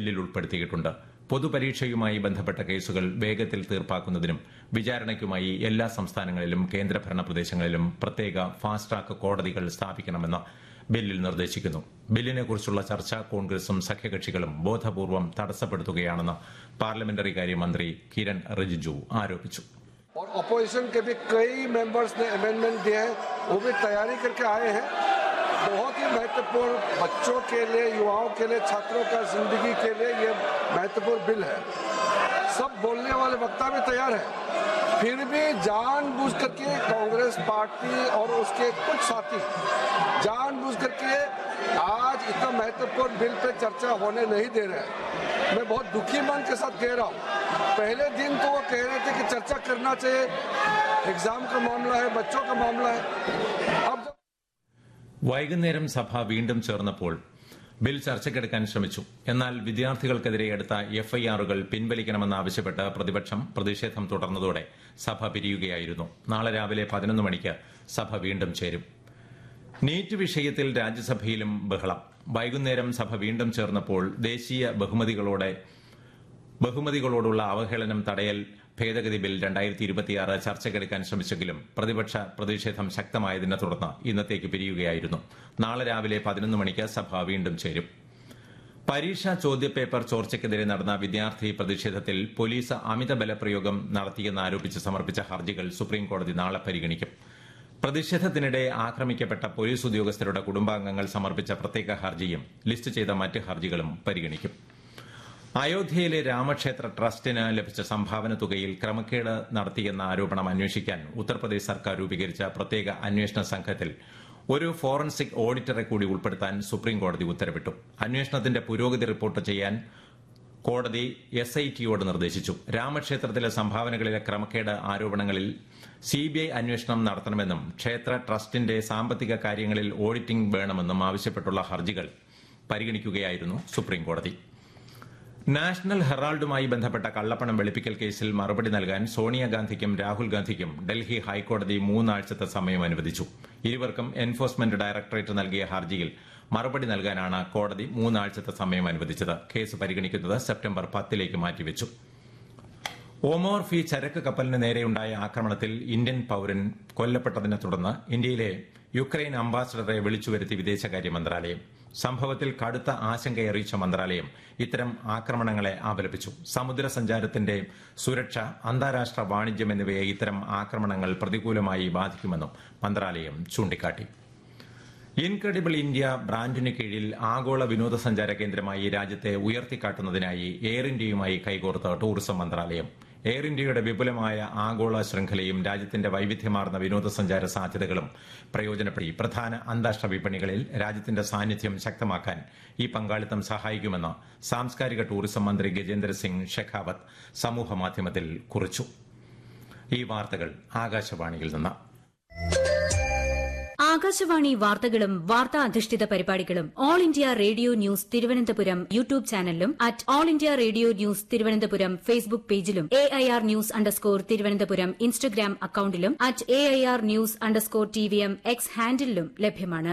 ബില്ലിൽ ഉൾപ്പെടുത്തിയിട്ടുണ്ട് പൊതുപരീക്ഷയുമായി ബന്ധപ്പെട്ട കേസുകൾ വേഗത്തിൽ തീർപ്പാക്കുന്നതിനും വിചാരണയ്ക്കുമായി എല്ലാ സംസ്ഥാനങ്ങളിലും കേന്ദ്രഭരണ പ്രദേശങ്ങളിലും പ്രത്യേക ഫാസ്റ്റ് ട്രാക്ക് കോടതികൾ സ്ഥാപിക്കണമെന്ന് ബില്ലിൽ നിർദ്ദേശിക്കുന്നു ബില്ലിനെക്കുറിച്ചുള്ള ചർച്ച കോൺഗ്രസും സഖ്യകക്ഷികളും ബോധപൂർവം തടസ്സപ്പെടുത്തുകയാണെന്ന് പാർലമെന്ററി കാര്യമന്ത്രി കിരൺ റിജിജു ആരോപിച്ചു और अपोजिशन के भी कई मेंबर्स ने अमेंडमेंट दिए हैं वो भी तैयारी करके आए हैं बहुत ही महत्वपूर्ण बच्चों के लिए युवाओं के लिए छात्रों का जिंदगी के लिए ये महत्वपूर्ण बिल है सब बोलने वाले वक्ता भी तैयार है फिर भी जानबूझ करके कांग्रेस पार्टी और उसके कुछ साथी जानबूझ करके आज इतना महत्वपूर्ण बिल पे चर्चा होने नहीं दे रहे हैं मैं बहुत दुखी मन के साथ कह रहा हूँ पहले दिन तो वो कह रहे थे कि चर्चा करना चाहिए एग्जाम का मामला है बच्चों का मामला है अब जब വൈകുന്നേരം സഭ വീണ്ടും ചേർന്നപ്പോൾ ബിൽ ചർച്ചയ്ക്കെടുക്കാൻ ശ്രമിച്ചു എന്നാൽ വിദ്യാർത്ഥികൾക്കെതിരെ എടുത്ത എഫ്ഐആറുകൾ പിൻവലിക്കണമെന്നാവശ്യപ്പെട്ട് പ്രതിപക്ഷം പ്രതിഷേധം തുടർന്നതോടെ സഭ പിരിയുകയായിരുന്നു നാളെ രാവിലെ പതിനൊന്ന് മണിക്ക് സഭ വീണ്ടും ചേരും നീറ്റ് വിഷയത്തിൽ രാജ്യസഭയിലും ബഹളം വൈകുന്നേരം സഭ വീണ്ടും ചേർന്നപ്പോൾ ദേശീയ ബഹുമതികളോടെ ബഹുമതികളോടുള്ള അവഹേളനം തടയൽ ഭേദഗതി ബിൽ രണ്ടായിരത്തി ഇരുപത്തിയാറ് ചർച്ചയ്ക്കെടുക്കാൻ ശ്രമിച്ചെങ്കിലും പ്രതിപക്ഷ പ്രതിഷേധം ശക്തമായതിനെ തുടർന്ന് ഇന്നത്തേക്ക് പിരിയുകയായിരുന്നു നാളെ രാവിലെ പതിനൊന്ന് മണിക്ക് സഭ വീണ്ടും ചേരും പരീക്ഷാ ചോദ്യപേപ്പർ ചോർച്ചയ്ക്കെതിരെ നടന്ന വിദ്യാർത്ഥി പ്രതിഷേധത്തിൽ പോലീസ് അമിത ബലപ്രയോഗം നടത്തിയെന്നാരോപിച്ച് സമർപ്പിച്ച ഹർജികൾ സുപ്രീംകോടതി നാളെ പരിഗണിക്കും പ്രതിഷേധത്തിനിടെ ആക്രമിക്കപ്പെട്ട പോലീസ് ഉദ്യോഗസ്ഥരുടെ കുടുംബാംഗങ്ങൾ സമർപ്പിച്ച പ്രത്യേക ഹർജിയും ലിസ്റ്റ് ചെയ്ത മറ്റ് ഹർജികളും പരിഗണിക്കും അയോധ്യയിലെ രാമക്ഷേത്ര ട്രസ്റ്റിന് ലഭിച്ച സംഭാവന തുകയിൽ ക്രമക്കേട് നടത്തിയെന്ന ആരോപണം അന്വേഷിക്കാൻ ഉത്തർപ്രദേശ് സർക്കാർ രൂപീകരിച്ച പ്രത്യേക അന്വേഷണ സംഘത്തിൽ ഒരു ഫോറൻസിക് ഓഡിറ്ററെ കൂടി ഉൾപ്പെടുത്താൻ സുപ്രീംകോടതി ഉത്തരവിട്ടു അന്വേഷണത്തിന്റെ പുരോഗതി റിപ്പോർട്ട് ചെയ്യാൻ കോടതി എസ് ഐ ടിയോട് നിർദ്ദേശിച്ചു രാമക്ഷേത്രത്തിലെ സംഭാവനകളിലെ ക്രമക്കേട് ആരോപണങ്ങളിൽ സിബിഐ അന്വേഷണം നടത്തണമെന്നും ക്ഷേത്ര ട്രസ്റ്റിന്റെ സാമ്പത്തിക കാര്യങ്ങളിൽ ഓഡിറ്റിംഗ് വേണമെന്നും ആവശ്യപ്പെട്ടുള്ള ഹർജികൾ പരിഗണിക്കുകയായിരുന്നു സുപ്രീംകോടതി നാഷണൽ ഹെറാൾഡുമായി ബന്ധപ്പെട്ട കള്ളപ്പണം വെളുപ്പിക്കൽ കേസിൽ മറുപടി നൽകാൻ സോണിയാഗാന്ധിക്കും രാഹുൽ ഗാന്ധിക്കും ഡൽഹി ഹൈക്കോടതി മൂന്നാഴ്ചത്തെ സമയം അനുവദിച്ചു ഇരുവർക്കും എൻഫോഴ്സ്മെന്റ് ഡയറക്ടറേറ്റ് നൽകിയ ഹർജിയിൽ മറുപടി നൽകാനാണ് കോടതി മൂന്നാഴ്ചത്തെ സമയം അനുവദിച്ചത് കേസ് പരിഗണിക്കുന്നത് സെപ്റ്റംബർ പത്തിലേക്ക് മാറ്റിവെച്ചു ഒമോർ ഫി ചരക്ക് കപ്പലിന് നേരെയുണ്ടായ ആക്രമണത്തിൽ ഇന്ത്യൻ പൌരൻ കൊല്ലപ്പെട്ടതിനെ തുടർന്ന് ഇന്ത്യയിലെ യുക്രൈൻ അംബാസഡറെ വിളിച്ചുവരുത്തി വിദേശകാര്യ മന്ത്രാലയം സംഭവത്തിൽ കടുത്ത ആശങ്കയറിയിച്ച മന്ത്രാലയം ഇത്തരം ആക്രമണങ്ങളെ അപലപിച്ചു സമുദ്ര സഞ്ചാരത്തിന്റെ സുരക്ഷ അന്താരാഷ്ട്ര വാണിജ്യം എന്നിവയെ ഇത്തരം ആക്രമണങ്ങൾ പ്രതികൂലമായി ബാധിക്കുമെന്നും മന്ത്രാലയം ചൂണ്ടിക്കാട്ടി ഇൻക്രെഡിബിൾ ഇന്ത്യ ബ്രാൻഡിന് കീഴിൽ ആഗോള വിനോദസഞ്ചാര കേന്ദ്രമായി രാജ്യത്തെ ഉയർത്തിക്കാട്ടുന്നതിനായി എയർ ഇന്ത്യയുമായി കൈകോർത്ത ടൂറിസം മന്ത്രാലയം എയർ ഇന്ത്യയുടെ വിപുലമായ ആഗോള ശൃംഖലയും രാജ്യത്തിന്റെ വൈവിധ്യമാർന്ന വിനോദസഞ്ചാര സാധ്യതകളും പ്രയോജനപ്പെടുത്തി പ്രധാന അന്താരാഷ്ട്ര വിപണികളിൽ രാജ്യത്തിന്റെ സാന്നിധ്യം ശക്തമാക്കാൻ ഈ പങ്കാളിത്തം സഹായിക്കുമെന്ന് സാംസ്കാരിക ടൂറിസം മന്ത്രി ഗജേന്ദ്ര സിംഗ് ഷെഖാവത്ത് സമൂഹമാധ്യമത്തിൽ കുറിച്ചു ഈ വാർത്തകൾ ആകാശവാണിയിൽ നിന്ന് ആകാശവാണി വാർത്തകളും വാർത്താ അധിഷ്ഠിത പരിപാടികളും All India Radio News Thiruvananthapuram YouTube ചാനലിലും at All India Radio News Thiruvananthapuram Facebook പേജിലും A I R news underscore Thiruvananthapuram Instagram അക്കൌണ്ടിലും at A I R news underscore T V M X ഹാൻഡിലും ലഭ്യമാണ്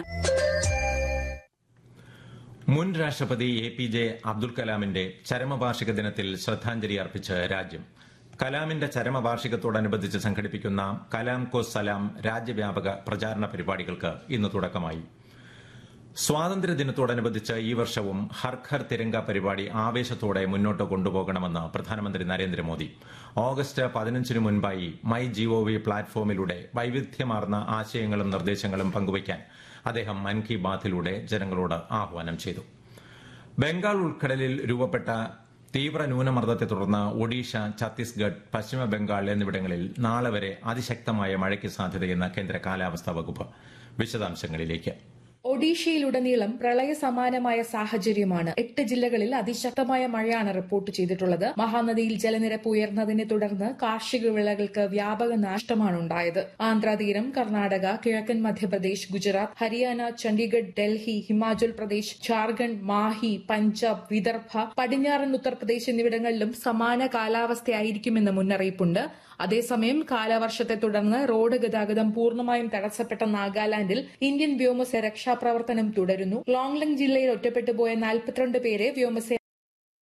മുൻ രാഷ്ട്രപതി എ പി ജെ അബ്ദുൽ കലാമിന്റെ ചരമവാർഷിക ദിനത്തിൽ ശ്രദ്ധാഞ്ജലി അർപ്പിച്ച് രാജ്യം കലാമിന്റെ ചരമവാർഷികത്തോടനുബന്ധിച്ച് സംഘടിപ്പിക്കുന്ന കലാം കോ സലാം രാജ്യവ്യാപക പ്രചാരണ പരിപാടികൾക്ക് ഇന്ന് തുടക്കമായി സ്വാതന്ത്ര്യദിനത്തോടനുബന്ധിച്ച് ഈ വർഷവും ഹർ ഘർ തിരങ്ക പരിപാടി ആവേശത്തോടെ മുന്നോട്ട് കൊണ്ടുപോകണമെന്ന് പ്രധാനമന്ത്രി നരേന്ദ്രമോദി ഓഗസ്റ്റ് പതിനഞ്ചിന് മുൻപായി മൈ ജിഒവി പ്ലാറ്റ്ഫോമിലൂടെ വൈവിധ്യമാർന്ന ആശയങ്ങളും നിർദ്ദേശങ്ങളും പങ്കുവയ്ക്കാൻ അദ്ദേഹം മൻ കി ബാത്തിലൂടെ ജനങ്ങളോട് ആഹ്വാനം ചെയ്തു ബംഗാൾ ഉൾക്കടലിൽ രൂപപ്പെട്ട തീവ്ര ന്യൂനമർദ്ദത്തെ തുടർന്ന് ഒഡീഷ ഛത്തീസ്ഗഡ് പശ്ചിമ ബംഗാൾ എന്നിവിടങ്ങളിൽ നാളെ വരെ അതിശക്തമായ മഴയ്ക്ക് സാധ്യതയെന്ന് കേന്ദ്ര കാലാവസ്ഥാ വകുപ്പ് വിശദാംശങ്ങളിലേക്ക് ഒഡീഷയിലുടനീളം പ്രളയ സമാനമായ സാഹചര്യമാണ് എട്ട് ജില്ലകളിൽ അതിശക്തമായ മഴയാണ് റിപ്പോർട്ട് ചെയ്തിട്ടുള്ളത് മഹാനദിയിൽ ജലനിരപ്പ് ഉയർന്നതിനെ തുടർന്ന് കാർഷിക വിളകൾക്ക് വ്യാപക നാശമാണ് ഉണ്ടായത് ആന്ധ്രാതീരം കർണാടക കിഴക്കൻ മധ്യപ്രദേശ് ഗുജറാത്ത് ഹരിയാന ചണ്ഡീഗഡ് ഡൽഹി ഹിമാചൽ പ്രദേശ് ജാർഖണ്ഡ് മാഹി പഞ്ചാബ് വിദർഭ പടിഞ്ഞാറൻ ഉത്തർപ്രദേശ് എന്നിവിടങ്ങളിലും സമാന കാലാവസ്ഥയായിരിക്കുമെന്ന് മുന്നറിയിപ്പുണ്ട് അതേസമയം കാലവർഷത്തെ തുടർന്ന് റോഡ് ഗതാഗതം പൂർണ്ണമായും തടസ്സപ്പെട്ട നാഗാലാൻഡിൽ ഇന്ത്യൻ വ്യോമസേന രക്ഷാപ്രവർത്തനം തുടരുന്നു ലോങ്ലങ് ജില്ലയിൽ ഒറ്റപ്പെട്ടുപോയ നാൽപ്പത്തിരണ്ട് പേരെ വ്യോമസേന